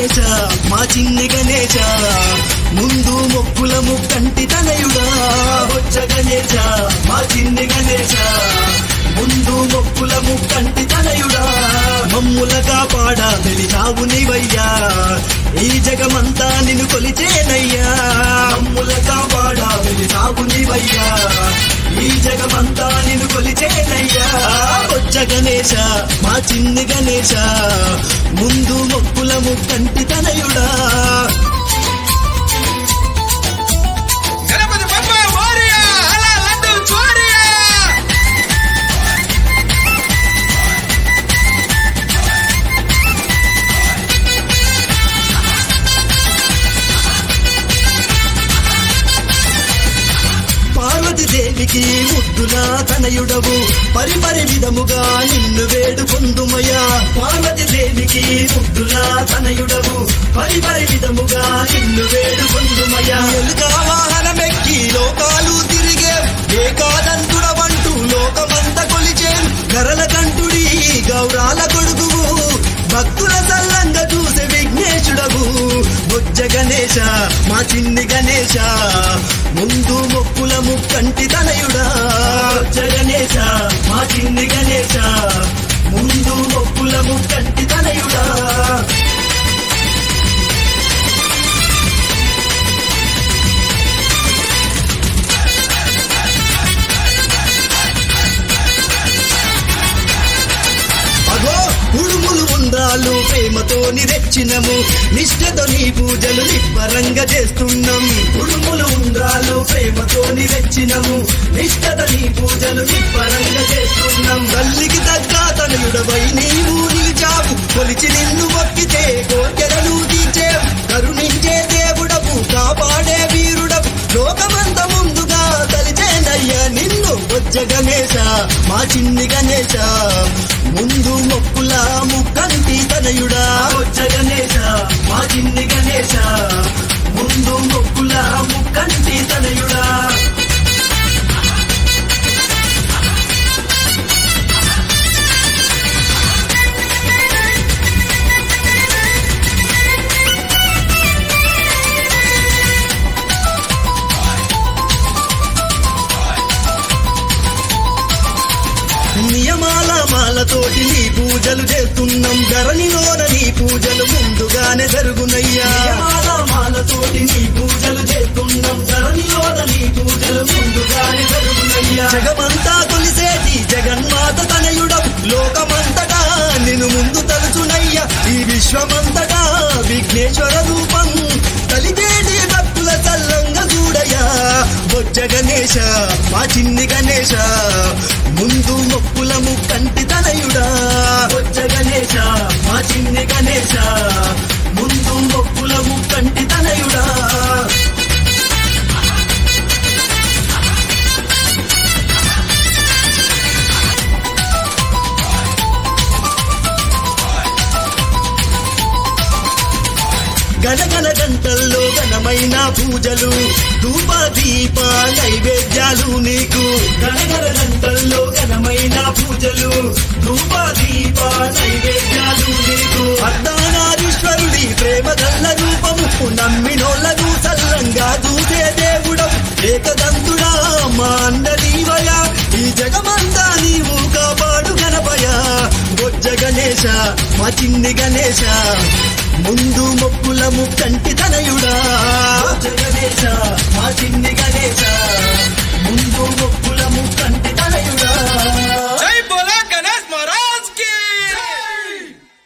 గణేశ మా చిన్ని గణేశ ముందు మొక్కుల ముక్కంటి తనయుడా బొజ్జ గణేశ మా చిన్ని గణేశ ముందు మొక్కుల ముక్కంటి తనయుడా మమ్ములగా పాడా తెలిసావు నీవయ్యా ఈ జగమంతా నిన్ను కొలిచేనయ్యా మమ్ములగా పాడా తెలిసావు నీవయ్యా ఈ జగమంతా నిన్ను కొలిచేనయ్యా బొజ్జ గణేశ మా చిన్ని గణేశ ముందు మొక్కుల ముక్కంటి తనయుడా గణపతి బప్ప మోరియా అలా లడ్డు చోరియా పార్వతీదేవికి ముద్దులా తనయుడవు పరిపరి విధముగా నిన్ను వేడుకొందుమయ్యా పార్వతీదేవికి ముద్దులా తనయుడవు పరిపరి విధముగా నిన్ను వేడుకొందుమయ్యా ఎలుగా వాహనమెక్కి లోకాలు తిరిగే ఏకాదంతుడవంటూ లోకమంత కొలిచే గరల కంటుడి గౌరాల కొడుకువు భక్తుల సల్లంగా చూసే విఘ్నేశుడవు బొజ్జ గణేశ మా చిన్ని గణేశ ముందు మొక్కుల ముక్కంటి తనయుడా బొజ్జ గణేశ మా చిన్ని గణేశ ముందు మొక్కుల ముక్కంటి తనయుడా అగో ఉడుములు ఉండ్రాలు ప్రేమతో నిరెచ్చినము నిష్ఠతో నీ పూజలు నిబ్బరంగా చేస్తున్నాం ఉడుములు ఉండ్రాలు ప్రేమతో నిరెచ్చినము నిష్ఠతో నీ పూజలు నిబ్బరంగా చేస్తున్నాం తల్లికి తగ్గ తనయుడవై నీవు నిలిచావు కొలిచి నిన్ను మొక్కితే కోర్కెలను తీర్చేవు కరుణించే దేవుడవు కాపాడే వీరుడవు లోకమంత ముందుగా తలిచేనయ్యా నిన్ను వచ్చ గణేశ మా చిన్ని గణేశ ముందు మొక్కుల ముక్కంటి తనయుడా వచ్చ గణేశ మా చిన్ని గణేశ ముందు మొక్కుల ముక్కంటి తనయుడా నియమాల మాలతోటి నీ పూజలు చేస్తున్నాం ధరణిలోన నీ పూజలు ముందుగానే జరుగునయ్యా నియమాల మాలతోటి నీ పూజలు చేస్తున్నాం ధరణిలోన నీ పూజలు ముందుగానే జరుగునయ్యా జగమంతా కొలిసేటి జగన్మాత తనయుడం లోకమంతటా నిన్ను ముందు తలుచునయ్యా ఈ విశ్వమంతటా విఘ్నేశ్వర రూపం కలిగేటి భక్తుల చల్లంగా చూడయ్యా బొజ్జ గణేశ మా చిన్ని గణేశ ముందు మొక్కుల ముక్కంటి తనయుడా బొజ్జ గణేశ మా చిన్ని గణేశ ముందు మొక్కుల ముక్కంటి తనయుడా గణగణ గంటల్లో ఘనమైన పూజలు ధూప దీప నైవేద్యాలు నీకు గణగణ గంటల్లో ఘనమైన పూజలు ధూప దీప నైవేద్యాలు నీకు అర్ధనారీశ్వరుడి ప్రేమ గల్ల రూపము నమ్మినోళ్ళను సల్లంగా చూసే దేవుడం ఏకదంతుడా మా అండనీవయ ఈ జగమంతా నీవు కాపాడు గణపయ బొజ్జ గణేశ మా చిన్ని గణేశ ముందు మొక్కుల ముక్కంటి తనయుడా బొజ్జ గణేశ మా చిన్ని